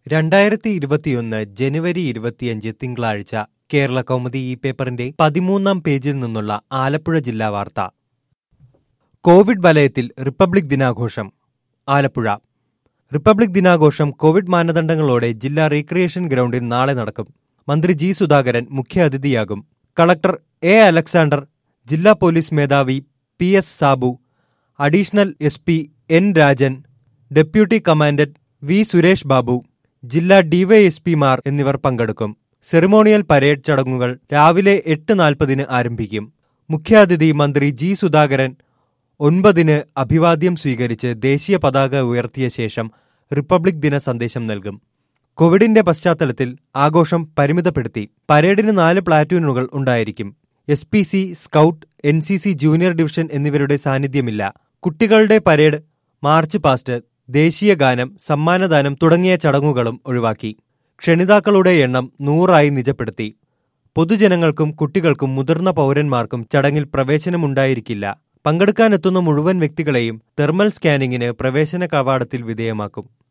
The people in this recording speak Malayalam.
രണ്ടായിരത്തി ഇരുപത്തിയൊന്ന് ജനുവരി ഇരുപത്തിയഞ്ച് തിങ്കളാഴ്ച കേരള കൗമുദി ഈ പേപ്പറിന്റെ പതിമൂന്നാം പേജിൽ നിന്നുള്ള ആലപ്പുഴ ജില്ലാ വാർത്ത കോവിഡ് വലയത്തിൽ റിപ്പബ്ലിക് ദിനാഘോഷം ആലപ്പുഴ റിപ്പബ്ലിക് ദിനാഘോഷം കോവിഡ് മാനദണ്ഡങ്ങളോടെ ജില്ലാ റീക്രിയേഷൻ ഗ്രൗണ്ടിൽ നാളെ നടക്കും മന്ത്രി ജി സുധാകരൻ മുഖ്യാതിഥിയാകും കളക്ടർ എ അലക്സാണ്ടർ ജില്ലാ പോലീസ് മേധാവി P S Sabu additional S P N Rajan deputy commandant V Suresh Babu ജില്ലാ ഡിവൈഎസ്പിമാർ എന്നിവർ പങ്കെടുക്കും സെറിമോണിയൽ പരേഡ് ചടങ്ങുകൾ രാവിലെ എട്ട് നാൽപ്പതിന് ആരംഭിക്കും മുഖ്യാതിഥി മന്ത്രി ജി സുധാകരൻ ഒൻപതിന് അഭിവാദ്യം സ്വീകരിച്ച് ദേശീയ പതാക ഉയർത്തിയ ശേഷം റിപ്പബ്ലിക് ദിന സന്ദേശം നൽകും കോവിഡിന്റെ പശ്ചാത്തലത്തിൽ ആഘോഷം പരിമിതപ്പെടുത്തി പരേഡിന് നാല് പ്ലാറ്റൂണുകൾ ഉണ്ടായിരിക്കും S P C scout N C C junior division എന്നിവരുടെ സാന്നിധ്യമില്ല കുട്ടികളുടെ പരേഡ് മാർച്ച് പാസ്റ്റ് ദേശീയ ഗാനം സമ്മാനദാനം തുടങ്ങിയ ചടങ്ങുകളും ഒഴിവാക്കി ക്ഷണിതാക്കളുടെ എണ്ണം നൂറായി നിജപ്പെടുത്തി പൊതുജനങ്ങൾക്കും കുട്ടികൾക്കും മുതിർന്ന പൗരന്മാർക്കും ചടങ്ങിൽ പ്രവേശനമുണ്ടായിരിക്കില്ല പങ്കെടുക്കാനെത്തുന്ന മുഴുവൻ വ്യക്തികളെയും തെർമൽ സ്കാനിങ്ങിന് പ്രവേശന കവാടത്തിൽ വിധേയമാക്കും